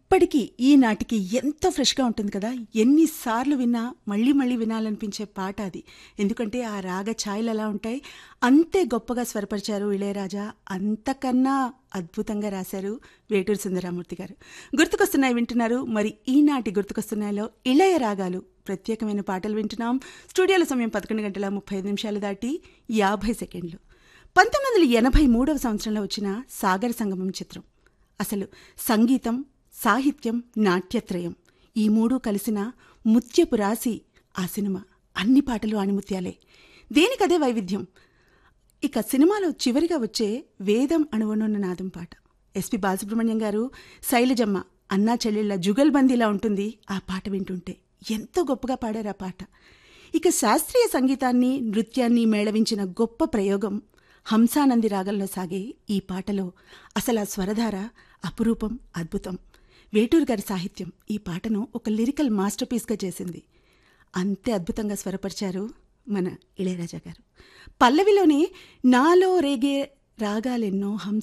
అప్పటికి ఈనాటికి ఎంతో ఫ్రెష్గా ఉంటుంది కదా ఎన్నిసార్లు విన్నా మళ్ళీ మళ్ళీ వినాలనిపించే పాట అది ఎందుకంటే ఆ రాగ ఛాయలు ఎలా ఉంటాయి అంతే గొప్పగా స్వరపరిచారు ఇళయరాజా అంతకన్నా అద్భుతంగా రాశారు వేటూరు సుందరామూర్తి గారు గుర్తుకొస్తున్నాయి వింటున్నారు మరి ఈనాటి గుర్తుకొస్తున్నాయిలో ఇళయ రాగాలు ప్రత్యేకమైన పాటలు వింటున్నాం స్టూడియోల సమయం పదకొండు గంటల ముప్పై ఐదు నిమిషాలు దాటి యాభై సెకండ్లు పంతొమ్మిది వందల ఎనభై మూడవ సంవత్సరంలో వచ్చిన సాగర సంగమం చిత్రం అసలు సంగీతం సాహిత్యం నాట్యత్రయం ఈ మూడు కలిసిన ముత్యపు రాసి ఆ సినిమా అన్ని పాటలు ఆణిముత్యాలే దేనికదే వైవిధ్యం ఇక సినిమాలో చివరిగా వచ్చే వేదం అణువనున్న నాదం పాట ఎస్పి బాలసుబ్రహ్మణ్యం గారు శైలజమ్మ అన్నా చెల్లెళ్ళ జుగల్బందీలా ఉంటుంది ఆ పాట వింటుంటే ఎంతో గొప్పగా పాడారు ఆ పాట ఇక శాస్త్రీయ సంగీతాన్ని నృత్యాన్ని మేళవించిన గొప్ప ప్రయోగం హంసానంది రాగంలో సాగే ఈ పాటలో అసలు ఆ స్వరధార అపురూపం అద్భుతం వేటూరు గారి సాహిత్యం ఈ పాటను ఒక లిరికల్ మాస్టర్ పీస్గా చేసింది అంతే అద్భుతంగా స్వరపరిచారు మన ఇళయరాజా గారు పల్లవిలోనే నాలో రేగే రాగాలెన్నో హంస